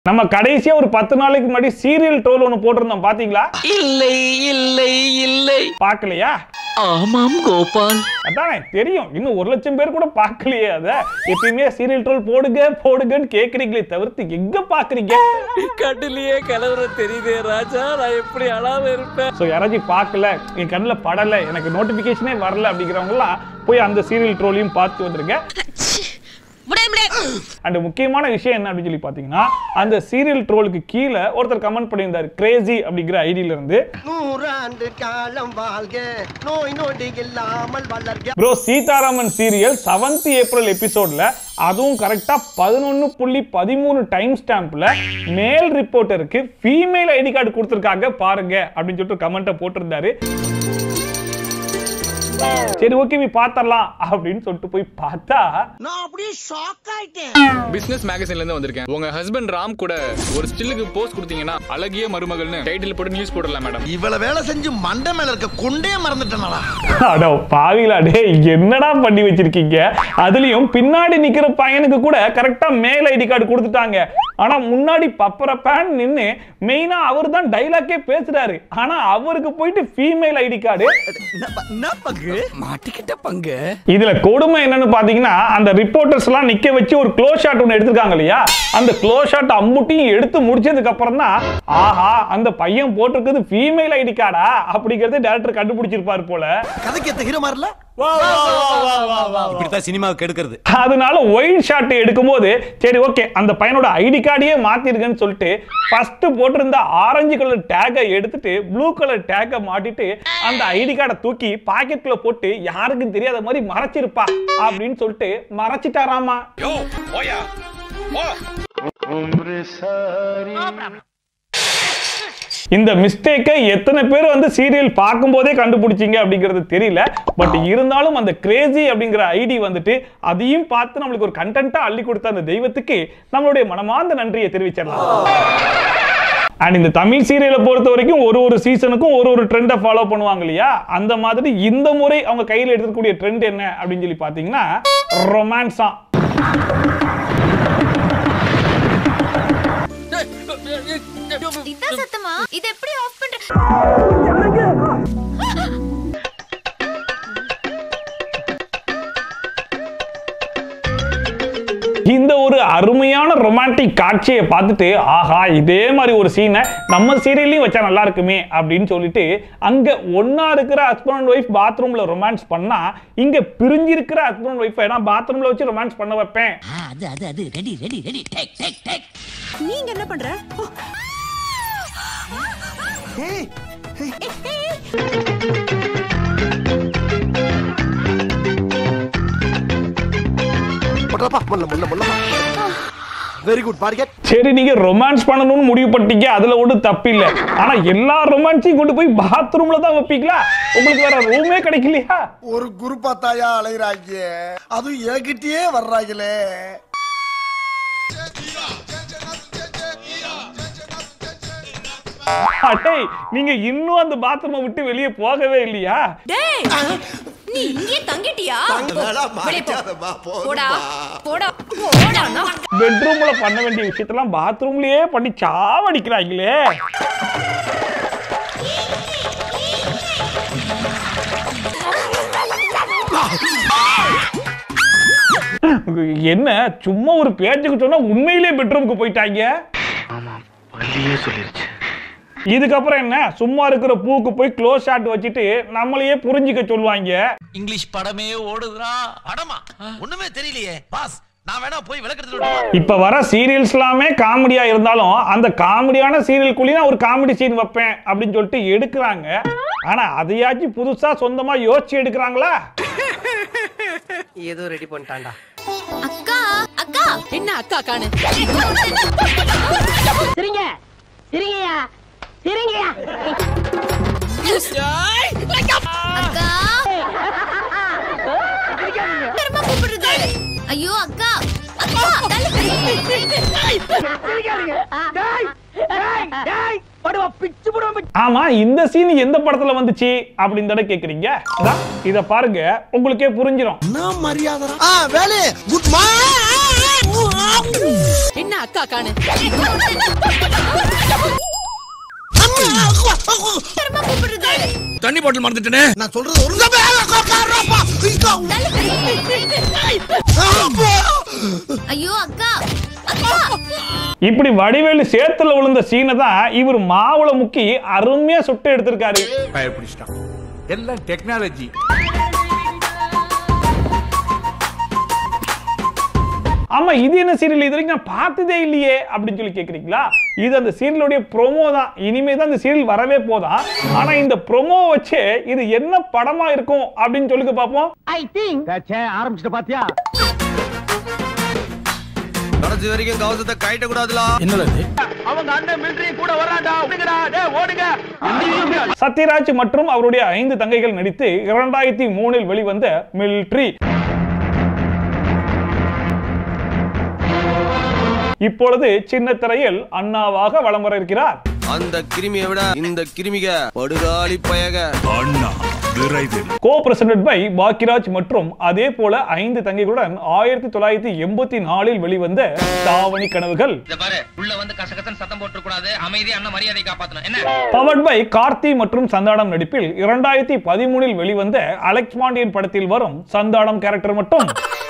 நம்ம கடைசியா ஒரு பத்து நாளைக்கு முன்னாடி சீரியல் ட்ரோல் ஒன்று போட்டிருந்தோம் பாத்தீங்களா இல்லை இல்லை இல்லை பார்க்கலையா ஆமாம் கோபால் அதானே தெரியும் இன்னும் ஒரு லட்சம் பேர் கூட பார்க்கலையே அத எப்பயுமே சீரியல் ட்ரோல் போடுங்க போடுங்கன்னு கேக்குறீங்களே தவிர்த்து எங்க பாக்குறீங்க கண்ணிலேயே கலவரம் தெரியுதே ராஜா நான் எப்படி அழாம இருப்பேன் ஸோ யாராச்சும் பார்க்கல என் கண்ணில் படலை எனக்கு நோட்டிஃபிகேஷனே வரல அப்படிங்கிறவங்கலாம் போய் அந்த சீரியல் ட்ரோலையும் பார்த்து வந்துருங்க அண்ட் முக்கியமான விஷயம் என்ன அப்படின்னு சொல்லி பார்த்தீங்கன்னா அந்த சீரியல் ட்ரோலுக்கு கீழே ஒருத்தர் கமெண்ட் பண்ணியிருந்தார் கிரேசி அப்படிங்கிற ஐடியில இருந்து நூறாண்டு காலம் வாழ்க நோய் நொடி இல்லாமல் வளர்க bro Seetharaman serial seventh April எபிசோட்ல அதுவும் கரெக்டா பதினொன்னு புள்ளி பதிமூணு டைம் ஸ்டாம்ப்ல மேல் ரிப்போர்ட்டருக்கு ஃபீமேல் ஐடி கார்டு கொடுத்துருக்காங்க பாருங்க அப்படின்னு சொல்லிட்டு கமெண்ட்டை போட்டிருந்தாரு சரி ஓகே போய் பார்த்தரலாம் அப்படின்னு சொல்லிட்டு போய் பார்த்தா நான் அப்படியே ஷாக் ஆயிட்டேன் பிசினஸ் மேகசின்ல இருந்து வந்திருக்கேன் உங்க ஹஸ்பண்ட் ராம் கூட ஒரு ஸ்டில்லுக்கு போஸ்ட் கொடுத்தீங்கன்னா அழகிய மருமகள்னு டைட்டில் போட்டு நியூஸ் போடலாம் மேடம் இவ்வளவு வேலை செஞ்சு மண்டை மேல இருக்க கொண்டே மறந்துட்டேனா அட பாவிலா டே என்னடா பண்ணி வச்சிருக்கீங்க அதுலயும் பின்னாடி நிக்கிற பையனுக்கு கூட கரெக்டா மேல் ஐடி கார்டு கொடுத்துட்டாங்க ஆனா முன்னாடி பப்பர பேன் நின்னு மெயினா அவர் தான் டைலாக்கே பேசுறாரு ஆனா அவருக்கு போயிட்டு ஃபீமேல் ஐடி கார்டு மாட்டிக்கிட்ட பங்கு இதுல கொடுமை என்னன்னு பாத்தீங்கன்னா அந்த ரிப்போர்ட்டர்ஸ் எல்லாம் நிக்க வச்சு ஒரு க்ளோஸ் ஷாட் ஒன்று எடுத்திருக்காங்க இல்லையா அந்த க்ளோஸ் ஷாட் அம்புட்டியும் எடுத்து முடிச்சதுக்கு அப்புறம் தான் ஆஹா அந்த பையன் போட்டிருக்கிறது ஃபீமேல் ஐடி கார்டா அப்படிங்கறது டேரக்டர் கண்டுபிடிச்சிருப்பாரு போல கதைக்கு ஏத்த ஹீரோ மாதிரில இப்படித்தான் சினிமாவுக்கு எடுக்கிறது அதனால ஒயிட் ஷாட் எடுக்கும்போது சரி ஓகே அந்த பையனோட ஐடி கார்டையே மாத்திருக்கேன்னு சொல்லிட்டு ஃபர்ஸ்ட் போட்டிருந்த ஆரஞ்சு கலர் டேகை எடுத்துட்டு ப்ளூ கலர் டேகை மாட்டிட்டு அந்த ஐடி கார்டை தூக்கி பாக்கெட்குள்ள போட்டு யாருக்கும் தெரியாத மாதிரி மறைச்சிருப்பா அப்படின்னு சொல்லிட்டு மறைச்சிட்டாராமா இந்த மிஸ்டேக்கை எத்தனை பேர் வந்து சீரியல் பார்க்கும்போதே கண்டுபிடிச்சீங்க அப்படிங்கிறது தெரியல பட் இருந்தாலும் அந்த கிரேசி அப்படிங்கிற ஐடி வந்துட்டு அதையும் பார்த்து நம்மளுக்கு ஒரு கண்டென்ட்டா அள்ளி கொடுத்த அந்த தெய்வத்துக்கு நம்மளுடைய மனமார்ந்த நன்றியை தெரிவிச்சிடலாம் அண்ட் இந்த தமிழ் சீரியலை பொறுத்த வரைக்கும் ஒரு ஒரு சீசனுக்கும் ஒரு ஒரு ட்ரெண்டை ஃபாலோ பண்ணுவாங்க இல்லையா அந்த மாதிரி இந்த முறை அவங்க கையில் எடுக்கக்கூடிய ட்ரெண்ட் என்ன அப்படின்னு சொல்லி பார்த்தீங்கன்னா ரொமான்ஸா இதான் சத்தமா இது எப்படி ஆஃப் பண்ற இந்த ஒரு அருமையான ரொமான்டிக் காட்சியை பார்த்துட்டு ஆஹா இதே மாதிரி ஒரு சீனை நம்ம சீரியல்லையும் வச்சா நல்லா இருக்குமே அப்படின்னு சொல்லிட்டு அங்க ஒண்ணா இருக்கிற ஹஸ்பண்ட் அண்ட் ஒய்ஃப் பாத்ரூம்ல ரொமான்ஸ் பண்ணா இங்க பிரிஞ்சிருக்கிற ஹஸ்பண்ட் அண்ட் ஒய்ஃப் நான் பாத்ரூம்ல வச்சு ரொமான்ஸ் பண்ண வைப்பேன் அது அது அது ready ready ready take take take நீங்க என்ன பண்ற முல்லப்பா முல்ல முல்ல முல்லப்பா வெரி குட் பார்கெட் சரி நீங்க ரொமான்ஸ் பண்ணணும்னு முடிவு பண்ணிட்டீங்க அதுல ஒன்றும் தப்பு இல்ல ஆனா எல்லா ரொமான்ஸையும் கொண்டு போய் பாத்ரூம்ல தான் வைப்பீங்களா உங்களுக்கு வேற ரூமே கிடைக்கலையா ஒரு குரு பார்த்தாயா அலைகிறாங்க அதுவும் என்கிட்டயே வர்றாங்களே அடே நீங்க இன்னும் அந்த பாத்ரூமை விட்டு வெளியே போகவே இல்லையா டேய் நீ இங்கே தங்கிட்டியா வெளிய போ. போடா போடா போடா பெட்ரூம்ல பண்ண வேண்டிய விஷயத்தெல்லாம் பாத்ரூம்லயே பண்ணி சாவடிக்கிறாங்களே என்ன சும்மா ஒரு பேச்சுக்கு சொன்னா உண்மையிலேயே பெட்ரூமுக்கு போயிட்டாங்க இதுக்கப்புறம் என்ன சும்மா இருக்கிற பூக்கு போய் க்ளோஸ் ஷாட் வச்சுட்டு நம்மளையே புரிஞ்சுக்க சொல்லுவாங்க இங்கிலீஷ் படமே ஓடுதுடா படமா ஒண்ணுமே தெரியலையே பாஸ் நான் வேணா போய் விளக்கெடுத்துட்டு இப்ப வர சீரியல்ஸ் எல்லாமே காமெடியா இருந்தாலும் அந்த காமெடியான சீரியலுக்குள்ளேயும் ஒரு காமெடி சீன் வைப்பேன் அப்படின்னு சொல்லிட்டு எடுக்கிறாங்க ஆனா அதையாச்சும் புதுசா சொந்தமா யோசிச்சு எடுக்கிறாங்களா ஏதோ ரெடி பண்ணிட்டான்டா அக்கா அக்கா என்ன அக்கா காணு சிரிங்க சிரிங்கயா சிரிங்கயா அக்கா பெருமா கூப்பிடுறது ஐயோ அக்கா அக்கா படுவா பிச்சு போடுவா ஆமா இந்த சீன் எந்த படத்துல வந்துச்சு அப்படின்னு தானே கேக்குறீங்க அதான் இத பாருங்க உங்களுக்கே புரிஞ்சிடும் என்ன மரியாதை ஆ வேலு குட் மார்னிங் என்ன அக்கா காணு திரும்ப கூப்பிடுறது தண்ணி பாட்டில் மறந்துட்டேனே நான் சொல்றது ஒரு ஐயோ அக்கா அக்கா இப்படி வடிவேலு சேத்துல விழுந்த சீனை தான் இவர் மாவுல முக்கி அருமையா சுட்டு எடுத்திருக்காரு பயப்பிடிச்சிட்டான் எல்லாம் டெக்னாலஜி ஆமா இது என்ன சீரியல் இது வரைக்கும் நான் பார்த்ததே இல்லையே அப்படின்னு சொல்லி கேக்குறீங்களா இது அந்த சீரியலுடைய ப்ரோமோ தான் இனிமே தான் இந்த சீரியல் வரவே போதா ஆனா இந்த ப்ரோமோ வச்சு இது என்ன படமா இருக்கும் அப்படின்னு சொல்லுங்க பாப்போம் ஐ திங்க் ஆரம்பிச்சிட்ட பாத்தியா கடைசி வரைக்கும் கவசத்தை கைட்ட கூடாதுல அவங்க அண்ணன் மிலிட்டரி கூட வரான்டா ஓடுங்கடா டேய் ஓடுங்க சத்யராஜ் மற்றும் அவருடைய ஐந்து தங்கைகள் நடித்து இரண்டாயிரத்தி மூணில் வெளிவந்த மில்ட்ரி இப்பொழுது சின்ன திரையில் அண்ணாவாக வலம் வர இருக்கிறார் அந்த கிருமியை விட இந்த கிருமிக படுகாலி பயக கோ பிரசன்டட் பை பாக்கியராஜ் மற்றும் அதே போல ஐந்து தங்கைகளுடன் ஆயிரத்தி தொள்ளாயிரத்தி எண்பத்தி நாலில் வெளிவந்த தாவணி கனவுகள் இத பாரு உள்ள வந்து கசகசன் சத்தம் போட்டு கூடாது அமைதி அண்ணன் மரியாதை காப்பாத்தணும் என்ன பவர்ட் பை கார்த்தி மற்றும் சந்தானம் நடிப்பில் இரண்டாயிரத்தி பதிமூணில் வெளிவந்த அலெக்ஸ் பாண்டியன் படத்தில் வரும் சந்தானம் கேரக்டர் மட்டும்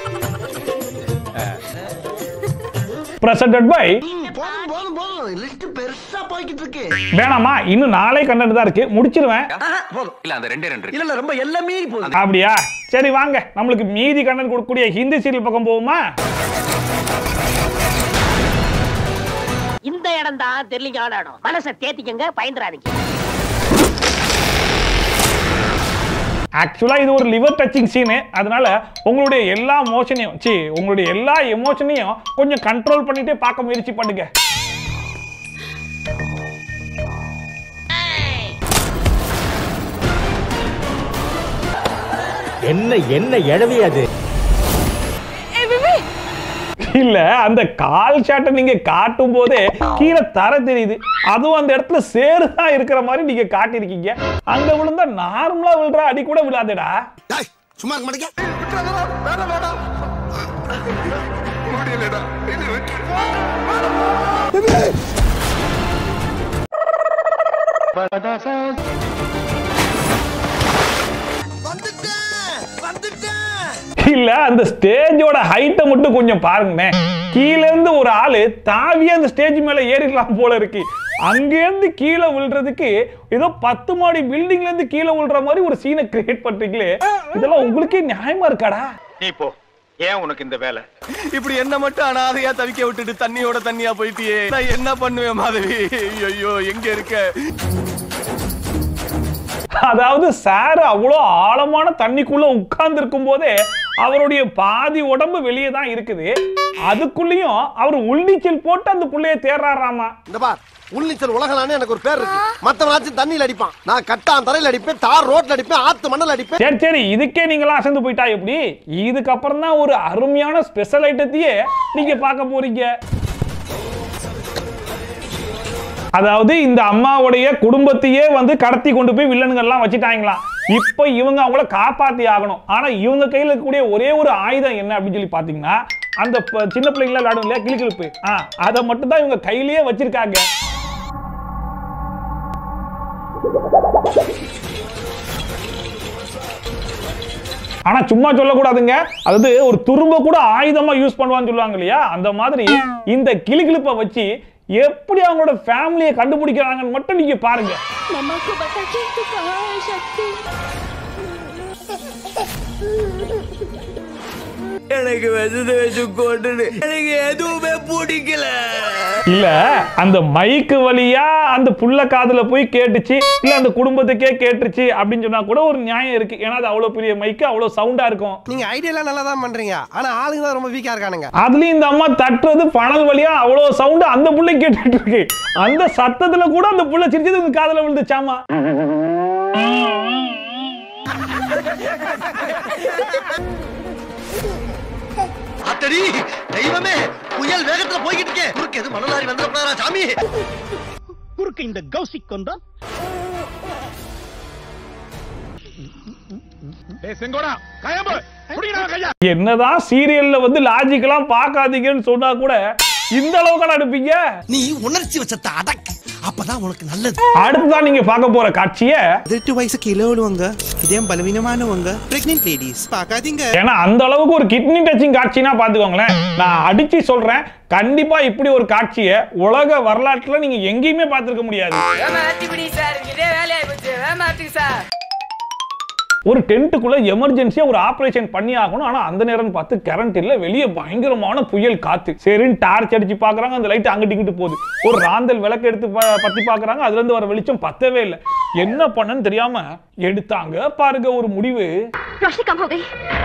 பிரசன்டட் பை போதும் போதும் போதும் லிஸ்ட் பெருசா போய்கிட்டு இருக்கு வேணாமா இன்னும் நாளை கண்டென்ட் தான் இருக்கு முடிச்சிருவேன் இல்ல அந்த ரெண்டே ரெண்டு இல்ல இல்ல ரொம்ப எல்லாமே போகுது அப்படியா சரி வாங்க நம்மளுக்கு மீதி கண்டென்ட் கொடுக்கக்கூடிய ஹிந்தி சீரியல் பக்கம் போவோமா இந்த இடம் தான் தெரியலிங்கான இடம் மனசை தேத்திக்கங்க பயந்துறாதீங்க ஆக்சுவலா இது ஒரு லிவர் டச்சிங் சீனு அதனால உங்களுடைய எல்லா மோஷனையும் சி உங்களுடைய எல்லா எமோஷனையும் கொஞ்சம் கண்ட்ரோல் பண்ணிட்டே பார்க்க முயற்சி பண்ணுங்க என்ன என்ன எழவி அது இல்ல அந்த கால் ஷாட்டை நீங்க காட்டும் போதே கீழே தர தெரியுது அதுவும் அந்த இடத்துல சேறு தான் இருக்கிற மாதிரி நீங்க காட்டியிருக்கீங்க அங்க விழுந்தா நார்மலா விழுற அடி கூட விழாதேடா டேய், சும்மா இருக்க மாட்டேங்க வந்துட்டேன் வந்துட்டேன் இல்ல அந்த ஸ்டேஜோட ஹைட்டை மட்டும் கொஞ்சம் பாருங்களேன் கீழ இருந்து ஒரு ஆளு தாவியே அந்த ஸ்டேஜ் மேல ஏறிடலாம் போல இருக்கு அங்கேருந்து கீழே விழுறதுக்கு ஏதோ பத்து மாடி பில்டிங்ல இருந்து கீழே விழுற மாதிரி ஒரு சீனை கிரியேட் பண்றீங்களே இதெல்லாம் உங்களுக்கே நியாயமா இருக்காடா நீ போ ஏன் உனக்கு இந்த வேலை இப்படி என்ன மட்டும் அனாதையா தவிக்க விட்டுட்டு தண்ணியோட தண்ணியா போயிட்டியே நான் என்ன பண்ணுவேன் மாதவி ஐயோ எங்க இருக்க அதாவது சார் அவ்வளோ ஆழமான தண்ணிக்குள்ள உட்கார்ந்து இருக்கும் போதே அவருடைய பாதி உடம்பு வெளியே தான் இருக்குது அதுக்குள்ளேயும் அவர் உள்நீச்சல் போட்டு அந்த புள்ளைய தேடுறாராமா இந்த பார் உள்நீச்சல் உலகலான்னு எனக்கு ஒரு பேர் இருக்கு மத்தவனாச்சும் தண்ணியில் அடிப்பான் நான் கட்டான் தரையில் அடிப்பேன் தார் ரோட்ல அடிப்பேன் ஆத்து மணல் அடிப்பேன் சரி சரி இதுக்கே நீங்களாம் அசந்து போயிட்டா எப்படி இதுக்கப்புறம் தான் ஒரு அருமையான ஸ்பெஷல் ஐட்டத்தையே நீங்க பார்க்க போறீங்க அதாவது இந்த அம்மாவுடைய குடும்பத்தையே வந்து கடத்தி கொண்டு போய் வில்லனுங்கள்லாம் வச்சுட்டாங்களாம் இப்போ இவங்க அவங்கள காப்பாத்தி ஆகணும் ஆனா இவங்க கையில இருக்கக்கூடிய ஒரே ஒரு ஆயுதம் என்ன அப்படின்னு சொல்லி பாத்தீங்கன்னா அந்த ப- சின்ன பிள்ளைங்கள விளையாடும் இல்லையா கிளிக்கிழப்பு ஆ அதை மட்டும் தான் இவங்க கையிலேயே வச்சிருக்காங்க ஆனா சும்மா சொல்லக்கூடாதுங்க அதாவது ஒரு துரும்ப கூட ஆயுதமா யூஸ் பண்ணுவான்னு சொல்லுவாங்க இல்லையா அந்த மாதிரி இந்த கிளிகிளிப்பை வச்சு எப்படி அவங்களோட ஃபேமிலியை கண்டுபிடிக்கிறாங்கன்னு மட்டும் நீங்க பாருங்க मम्मा को बता कि तू कहाँ है शक्ति எனக்கு வசதி வச்சு கொண்டு எனக்கு எதுவுமே பிடிக்கல இல்ல அந்த மைக்கு வழியா அந்த புள்ள காதுல போய் கேட்டுச்சு இல்ல அந்த குடும்பத்துக்கே கேட்டுச்சு அப்படின்னு சொன்னா கூட ஒரு நியாயம் இருக்கு ஏன்னா அது அவ்வளவு பெரிய மைக்கு அவ்வளவு சவுண்டா இருக்கும் நீங்க ஐடியாலாம் நல்லா தான் பண்றீங்க ஆனா ஆளுங்க தான் ரொம்ப வீக்கா இருக்கானுங்க அதுலயும் இந்த அம்மா தட்டுறது பணல் வழியா அவ்வளவு சவுண்ட் அந்த புள்ளை கேட்டுட்டு இருக்கு அந்த சத்தத்துல கூட அந்த புள்ள சிரிச்சது இந்த காதுல விழுந்துச்சாமா அத்தடி தெய்வமே புயல் வேகத்துல போய்கிட்டு இருக்கேன் குறுக்கு எது மணலாரி வந்துடக்கூடாதா சாமி குறுக்கு இந்த கௌசிக் கொண்டா ஏய் செங்கோடா கயம்பு என்னதான் சீரியல்ல வந்து லாஜிக்கெல்லாம் பார்க்காதீங்கன்னு சொன்னா கூட இந்த அளவுக்கு அனுப்பீங்க நீ உணர்ச்சி வச்சத்தை அடக்கு அப்பதான் உனக்கு நல்லது அடுத்ததான் நீங்க பார்க்க போற காட்சியை பதினெட்டு வயசு கீழே உள்ளவங்க இதயம் பலவீனமானவங்க பிரெக்னென்ட் லேடிஸ் பார்க்காதீங்க ஏன்னா அந்த அளவுக்கு ஒரு கிட்னி டச்சிங் காட்சினா பாத்துக்கோங்களேன் நான் அடிச்சு சொல்றேன் கண்டிப்பா இப்படி ஒரு காட்சியை உலக வரலாற்றுல நீங்க எங்கேயுமே பார்த்திருக்க முடியாது ஒரு டென்ட்டுக்குள்ள எமர்ஜென்சியா ஒரு ஆபரேஷன் பண்ணி ஆகணும் ஆனா அந்த நேரம் பார்த்து கரண்ட் இல்ல வெளியே பயங்கரமான புயல் காத்து சரின்னு டார்ச் அடிச்சு பாக்குறாங்க அந்த லைட் அங்கிட்டு இங்கிட்டு போகுது ஒரு ராந்தல் விளக்கு எடுத்து ப- பத்தி பாக்குறாங்க அதுல இருந்து வர வெளிச்சம் பத்தவே இல்லை என்ன பண்ணன்னு தெரியாம எடுத்தாங்க பாருங்க ஒரு முடிவு रोशनी कम हो गई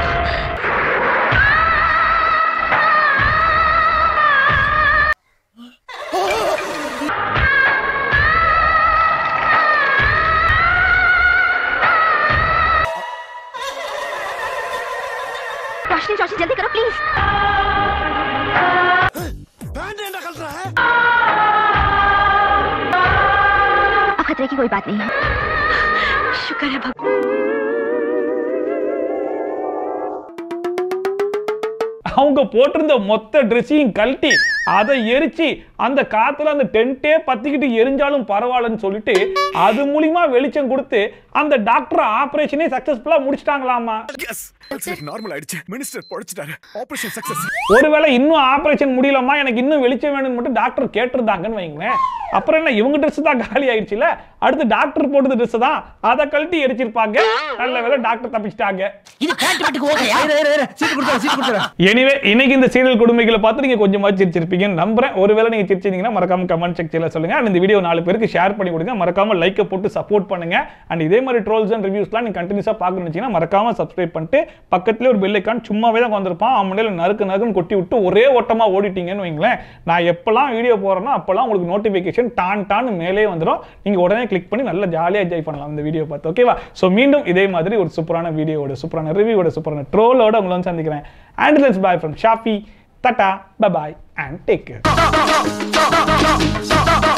रोशनी रोशनी जल्दी करो प्लीज अब खतरे की कोई बात नहीं है शुक्र है भगवान அவங்க போட்டிருந்த மொத்த ட்ரெஸ்ஸையும் கழட்டி அதை எரிச்சு அந்த காத்துல அந்த டென்ட்டே பத்திக்கிட்டு எரிஞ்சாலும் பரவாயில்லன்னு சொல்லிட்டு அது மூலியமா வெளிச்சம் கொடுத்து அந்த டாக்டர் ஆபரேஷனே சக்சஸ்ஃபுல்லா முடிச்சிட்டாங்களாமா நார்மல் ஆயிடுச்சு மினிஸ்டர் பொழைச்சிட்டாரு ஆபரேஷன் சக்சஸ் ஒருவேளை இன்னும் ஆபரேஷன் முடியலமா எனக்கு இன்னும் வெளிச்சம் வேணும்னு மட்டும் டாக்டர் கேட்டிருந்தாங்கன்னு வைங்களேன் அப்புறம் என்ன இவங்க ட்ரெஸ் தான் காலி ஆயிடுச்சுல அடுத்து டாக்டர் போட்டது ட்ரெஸ் தான் அதை கழட்டி எரிச்சிருப்பாங்க நல்ல வேளை டாக்டர் தப்பிச்சிட்டாங்க இது பேண்ட் மட்டுக்கு ஓகேயா சீட்டு கொடுத்தா சீட்டு கொடுத்தா எனிவே இன்னைக்கு இந்த சீரியல் கொடுமைகளை பார்த்து நீங்க கொஞ்சமா சிரிச்சிருப்பீங்கன்னு நம்புறேன் ஒருவேளை நீங்க சிரிச்சிருந்தீங்கன்னா மறக்காம கமெண்ட் செக்ஷன்ல சொல்லுங்க அண்ட் இந்த வீடியோ நாலு பேருக்கு ஷேர் பண்ணி கொடுங்க மறக்காம லைக்கை போட்டு சப்போர்ட் பண்ணுங்க அண்ட் இதே மாதிரி ட்ரோல்ஸ் அண்ட் ரிவ்யூஸ்லாம் நீங்க கண்டினியூஸா பார்க்கணும்னு வச்சீங்கன்னா மறக்காம சப்ஸ்கிரைப் பண்ணிட்டு பக்கத்துல ஒரு பெல் ஐக்கான் சும்மாவே தான் வந்திருப்பான் அவன் நறுக்கு நறுக்குன்னு கொட்டி விட்டு ஒரே ஓட்டமா ஓடிட்டீங்கன்னு வைங்களேன் நான் எப்பெல்லாம் வீடியோ போறேனோ அப்பெல்லாம் உங்களுக்கு நோட்டிபிகேஷன் டான் டான் மேலே வந்துடும் நீங்க உடனே கிளிக் பண்ணி நல்லா ஜாலியா என்ஜாய் பண்ணலாம் இந்த வீடியோ பார்த்து ஓகேவா ஸோ மீண்டும் இதே மாதிரி ஒரு சூப்பரான வீடியோவோட சூப்பரான ரிவ்யூவோட சூப்பரான ட்ரோலோட உங்களை வந்து சந்திக்கிறேன் and let's bye from Shafi தட்டா பபாய் அண்ட் டேக் கேர்